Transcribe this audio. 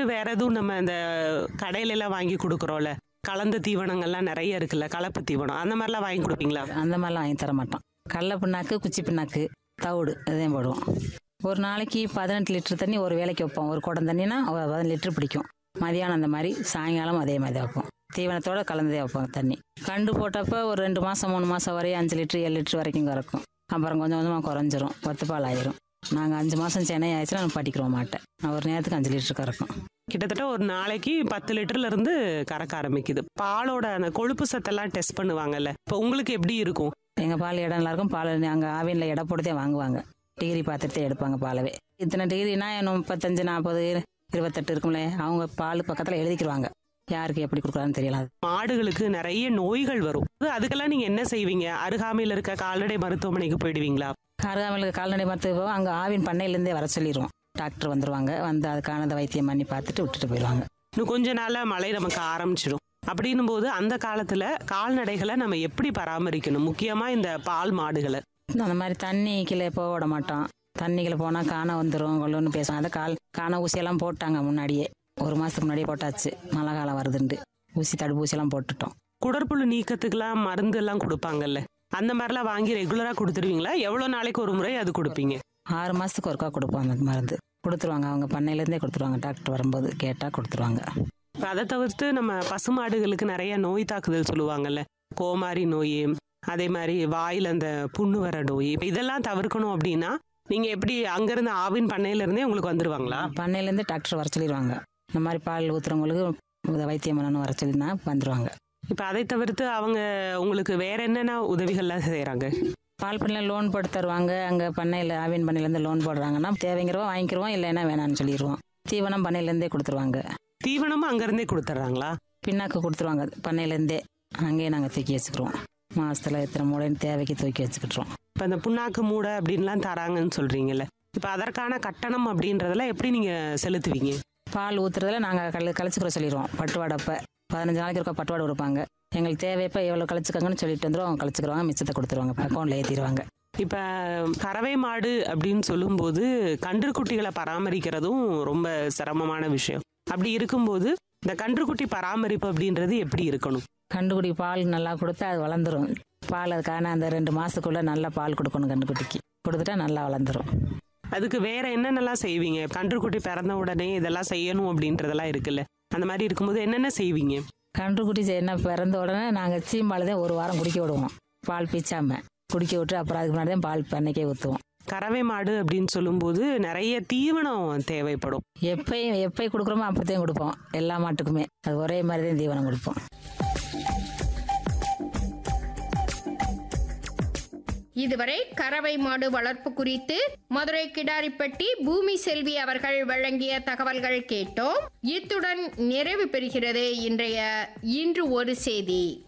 வேற எதுவும் நம்ம இந்த கடையில எல்லாம் வாங்கி கொடுக்குறோம்ல கலந்த தீவனங்கள்லாம் நிறைய இருக்குல்ல கலப்பு தீவனம் அந்த மாதிரிலாம் வாங்கி கொடுப்பீங்களா அந்த மாதிரிலாம் வாங்கி தர மாட்டோம் கடல பிண்ணாக்கு குச்சி பிண்ணாக்கு தவிடு இதையும் போடுவோம் ஒரு நாளைக்கு பதினெட்டு லிட்டர் தண்ணி ஒரு வேலைக்கு வைப்போம் ஒரு குடம் தண்ணினா ஒரு பதினெட்டு லிட்டர் பிடிக்கும் மதியானம் அந்த மாதிரி சாயங்காலம் அதே மாதிரி வைப்போம் தீவனத்தோட கலந்தே வைப்போம் தண்ணி கண்டு போட்டப்போ ஒரு ரெண்டு மாதம் மூணு மாதம் வரையும் அஞ்சு லிட்டர் ஏழு லிட்டர் வரைக்கும் கறக்கும் அப்புறம் கொஞ்சம் கொஞ்சமாக குறைஞ்சிரும் ஒத்துப்பால் ஆயிரும் நாங்கள் அஞ்சு மாதம் சென்னை ஆயிடுச்சுன்னா நான் படிக்கிறோம் மாட்டேன் நான் ஒரு நேரத்துக்கு அஞ்சு லிட்டர் கறக்கும் கிட்டத்தட்ட ஒரு நாளைக்கு பத்து லிட்டர்ல இருந்து கறக்க ஆரம்பிக்குது பாலோட அந்த கொழுப்பு சத்தெல்லாம் டெஸ்ட் பண்ணுவாங்கல்ல இப்போ உங்களுக்கு எப்படி இருக்கும் எங்கள் பால் இடம் நல்லா இருக்கும் பால் அங்கே ஆவினில் எடை போட்டுதே வாங்குவாங்க டிகிரி பார்த்துட்டு எடுப்பாங்க பாலவே இத்தனை டிகிரினா இன்னும் முப்பத்தஞ்சு நாற்பது இருபத்தெட்டு இருக்கும்ல அவங்க பால் பக்கத்தில் எழுதிக்கிருவாங்க யாருக்கு எப்படி கொடுக்குறான்னு தெரியல அது மாடுகளுக்கு நிறைய நோய்கள் வரும் அதுக்கெல்லாம் நீங்க என்ன செய்வீங்க அருகாமையில் இருக்க கால்நடை மருத்துவமனைக்கு போயிடுவீங்களா அருகாமையில் கால்நடை மருத்துவ போவோம் அங்கே ஆவின் பண்ணையிலேருந்தே வர சொல்லிடுவோம் டாக்டர் வந்துருவாங்க வந்து அதுக்கான வைத்தியம் பண்ணி பார்த்துட்டு விட்டுட்டு போயிடுவாங்க இன்னும் கொஞ்ச நாள்ல மழை நமக்கு ஆரம்பிச்சிடும் அப்படின்னும் போது அந்த காலத்துல கால்நடைகளை நம்ம எப்படி பராமரிக்கணும் முக்கியமா இந்த பால் மாடுகளை அந்த மாதிரி தண்ணிக்குள்ள போக விட மாட்டோம் தண்ணிக்குள்ள போனால் காண வந்துடும் கொள்ளுன்னு பேசுவாங்க அதை கால் காண ஊசியெல்லாம் போட்டாங்க முன்னாடியே ஒரு மாதத்துக்கு முன்னாடியே போட்டாச்சு மழை காலம் வருதுன்ட்டு ஊசி தடுப்பூசியெல்லாம் போட்டுட்டோம் குடற்புழு நீக்கத்துக்கெல்லாம் மருந்து எல்லாம் கொடுப்பாங்கல்ல அந்த மாதிரிலாம் வாங்கி ரெகுலரா கொடுத்துருவீங்களா எவ்வளவு நாளைக்கு ஒரு முறை அது கொடுப்பீங்க ஆறு மாதத்துக்கு ஒருக்கா கொடுப்போம் அந்த மருந்து கொடுத்துருவாங்க அவங்க பண்ணையிலேருந்தே கொடுத்துருவாங்க டாக்டர் வரும்போது கேட்டால் கொடுத்துருவாங்க இப்ப அதை தவிர்த்து நம்ம பசுமாடுகளுக்கு நிறைய நோய் தாக்குதல் சொல்லுவாங்கல்ல கோமாரி நோய் அதே மாதிரி வாயில அந்த புண்ணு வர நோய் இப்ப இதெல்லாம் தவிர்க்கணும் அப்படின்னா நீங்க எப்படி அங்கிருந்து ஆவின் பண்ணையில இருந்தே உங்களுக்கு வந்துருவாங்களா பண்ணையிலேருந்தே டாக்டர் வர சொல்லிடுவாங்க இந்த மாதிரி பால் ஊற்றுறவங்களுக்கு இதை வைத்தியம் பண்ணணும் வர சொல்லினா வந்துருவாங்க இப்ப அதை தவிர்த்து அவங்க உங்களுக்கு வேற என்னென்ன உதவிகள்லாம் செய்யறாங்க பால் பண்ணையில் லோன் போட்டு தருவாங்க அங்கே பண்ணையில் ஆவின் பண்ணையிலேருந்து லோன் போடுறாங்கன்னா தேவைங்கிறவோ வாங்கிக்கிறோம் இல்லைன்னா வேணாம்னு சொல்லிடுவோம் தீவனம் பண்ணையிலேருந்தே கொடுத்துருவாங்க தீவனமும் அங்கிருந்தே கொடுத்துட்றாங்களா பின்னாக்கு கொடுத்துருவாங்க பண்ணையிலேருந்தே அங்கேயே நாங்கள் தூக்கி வச்சுக்கிறோம் மாதத்தில் எத்தனை மூடைன்னு தேவைக்கு தூக்கி வச்சுக்கிட்டுருவோம் இப்ப இந்த புண்ணாக்கு மூடை அப்படின்லாம் தராங்கன்னு சொல்றீங்கல்ல இப்ப அதற்கான கட்டணம் அப்படின்றதெல்லாம் எப்படி நீங்க செலுத்துவீங்க பால் ஊற்றுறதுல நாங்கள் கழு கழிச்சுக்கிற சொல்லிடுவோம் பட்டுவாடப்போ பதினஞ்சு நாளைக்கு இருக்கா பட்டுவாடு கொடுப்பாங்க எங்களுக்கு தேவைப்போ எவ்வளோ கழிச்சுக்கங்கன்னு சொல்லிட்டு வந்துடும் அவங்க கழிச்சுக்கிறவாங்க மிச்சத்தை கொடுத்துருவாங்க அக்கௌண்ட்டில் ஏற்றிடுவாங்க இப்ப கறவை மாடு அப்படின்னு சொல்லும்போது கன்றுக்குட்டிகளை பராமரிக்கிறதும் ரொம்ப சிரமமான விஷயம் அப்படி இருக்கும்போது இந்த கன்றுக்குட்டி பராமரிப்பு அப்படின்றது எப்படி இருக்கணும் கண்டுக்குடி பால் நல்லா கொடுத்தா அது வளர்ந்துரும் பால் அதுக்கான அந்த ரெண்டு மாதத்துக்குள்ளே நல்லா பால் கொடுக்கணும் கண்டுக்குட்டிக்கு கொடுத்துட்டா நல்லா வளர்ந்துரும் அதுக்கு வேற என்னென்னலாம் செய்வீங்க கன்றுக்குட்டி பிறந்த உடனே இதெல்லாம் செய்யணும் அப்படின்றதெல்லாம் இருக்குல்ல அந்த மாதிரி இருக்கும்போது என்னென்ன செய்வீங்க கன்றுக்குட்டி என்ன பிறந்த உடனே நாங்கள் சீம்பால் தான் ஒரு வாரம் குடிக்க விடுவோம் பால் பீச்சாம குடிக்க விட்டு அப்புறம் அதுக்கு முன்னாடி தான் பால் பண்ணைக்கே ஊற்றுவோம் கறவை மாடு அப்படின்னு சொல்லும்போது நிறைய தீவனம் தேவைப்படும் எப்பயும் எப்பயும் கொடுக்குறோமோ அப்பத்தையும் கொடுப்போம் எல்லா மாட்டுக்குமே அது ஒரே மாதிரி தான் தீவனம் கொடுப்போம் இதுவரை கறவை மாடு வளர்ப்பு குறித்து மதுரை கிடாரிப்பட்டி பூமி செல்வி அவர்கள் வழங்கிய தகவல்கள் கேட்டோம் இத்துடன் நிறைவு பெறுகிறது இன்றைய இன்று ஒரு செய்தி